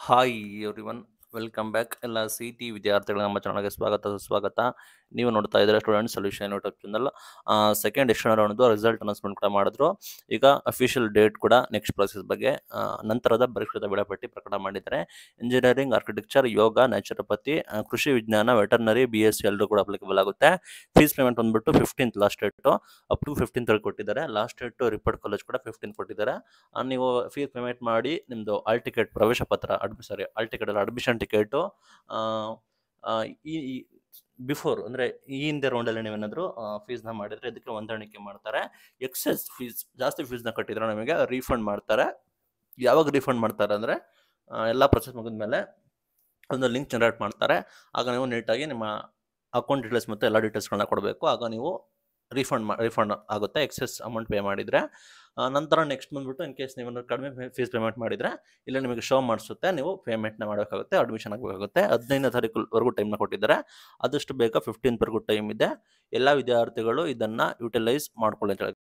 hi everyone welcome back ಎಲ್ಲ C T ವಿದ್ಯಾರ್ಥಿಗಳು ನಮ್ಮ ಚಾನಲ್ಗೆ ಸ್ವಾಗತ ಸುಸ್ವಾಗತ ನೀವು ನೋಡ್ತಾ ಇದ್ದಾರೆ student solution YouTube channel second external ರೌಂಡ್ದು ರಿಸಲ್ಟ್ ಅನೌನ್ಸ್ಮೆಂಟ್ ಕೂಡ ಮಾಡಿದ್ರು ಈಗ ಅಫಿಷಿಯಲ್ ಡೇಟ್ ಕೂಡ ನೆಕ್ಸ್ಟ್ ಪ್ರೊಸೆಸ್ ಬಗ್ಗೆ ಆ, ನಂತರದ ಪರಿಷ್ಕೃತ ವೇಳಾಪಟ್ಟಿ ಪ್ರಕಟ ಮಾಡಿದ್ದಾರೆ ಇಂಜಿನಿಯರಿಂಗ್ ಆರ್ಕಿಟೆಕ್ಚರ್ ಯೋಗ ನ್ಯಾಚುರೋಪತಿ ಆ, ಕೃಷಿ ವಿಜ್ಞಾನ ವೆಟರ್ನರಿ ಬಿ ಎಸ್ ಸಿ ಎಲ್ಲರೂ ಕೂಡ ಅಪ್ಲಿಕಬಲ್ ಆಗುತ್ತೆ ಫೀಸ್ ಪೇಮೆಂಟ್ ಬಂದ್ಬಿಟ್ಟು fifteenth last date up to fifteenth ಕೊಟ್ಟಿದ್ದಾರೆ ಲಾಸ್ಟ್ ಡೇಟು ರಿಪೋರ್ಟ್ ಕಾಲೇಜ್ ಕೂಡ ಫಿಫ್ಟೀನ್ ಕೊಟ್ಟಿದ್ದಾರೆ ಆ, ನೀವು ಫೀಸ್ ಪೇಮೆಂಟ್ ಮಾಡಿ ನಿಮ್ಮದು ಆಲ್ ಟಿಕೆಟ್ ಪ್ರವೇಶ ಪತ್ರ ಅಡ್ಮಿ ಸಾರಿ ಆಲ್ ಟಿಕೆಟ್ ಅಲ್ಲ ಅಡ್ಮಿಷನ್ ಟಿಕೆಟು ಈ ಬಿಫೋರ್ ಅಂದರೆ ಈ ಹಿಂದೆ ರೌಂಡಲ್ಲಿ ನೀವೇನಾದರೂ ಫೀಸ್ನ ಮಾಡಿದರೆ ಇದಕ್ಕೆ ಹೊಂದಾಣಿಕೆ ಮಾಡ್ತಾರೆ ಎಕ್ಸೆಸ್ ಫೀಸ್ ಜಾಸ್ತಿ ಫೀಸ್ನ ಕಟ್ಟಿದ್ರೆ ನಮಗೆ ರೀಫಂಡ್ ಮಾಡ್ತಾರೆ ಯಾವಾಗ ರೀಫಂಡ್ ಮಾಡ್ತಾರೆ ಅಂದರೆ ಎಲ್ಲ ಪ್ರೊಸೆಸ್ ಮುಗಿದ್ಮೇಲೆ ಒಂದು ಲಿಂಕ್ ಜನರೇಟ್ ಮಾಡ್ತಾರೆ ಆಗ ನೀವು ನೀಟಾಗಿ ನಿಮ್ಮ ಅಕೌಂಟ್ ಡೀಟೇಲ್ಸ್ ಮತ್ತು ಎಲ್ಲ ಡೀಟೇಲ್ಸ್ಗಳನ್ನ ಕೊಡಬೇಕು ಆಗ ನೀವು ರೀಫಂಡ್ ಮಾ ರೀಫಂಡ್ ಆಗುತ್ತೆ ಎಕ್ಸೆಸ್ ಅಮೌಂಟ್ ಪೇ ಮಾಡಿದರೆ ಆ, ನಂತರ ನೆಕ್ಸ್ಟ್ ಬಂದ್ಬಿಟ್ಟು ಇನ್ ಕೇಸ್ ನೀವು ಕಡಿಮೆ ಫೀಸ್ ಪೇಮೆಂಟ್ ಮಾಡಿದರೆ ಇಲ್ಲ ನಿಮಗೆ ಶೋ ಮಾಡಿಸುತ್ತೆ ನೀವು ಪೇಮೆಂಟ್ನ ಮಾಡಬೇಕಾಗುತ್ತೆ ಅಡ್ಮಿಷನ್ ಆಗಬೇಕಾಗುತ್ತೆ ಹದಿನೈದನೇ ತಾರೀಕುವರೆಗೂ ಟೈಮ್ನ ಕೊಟ್ಟಿದ್ದಾರೆ ಆದಷ್ಟು ಬೇಗ ಫಿಫ್ಟೀನ್ತ್ವರೆಗೂ ಟೈಮ್ ಇದೆ ಎಲ್ಲ ವಿದ್ಯಾರ್ಥಿಗಳು ಇದನ್ನು ಯುಟಿಲೈಸ್ ಮಾಡ್ಕೊಳ್ಳಿ ಅಂತ ಹೇಳಿ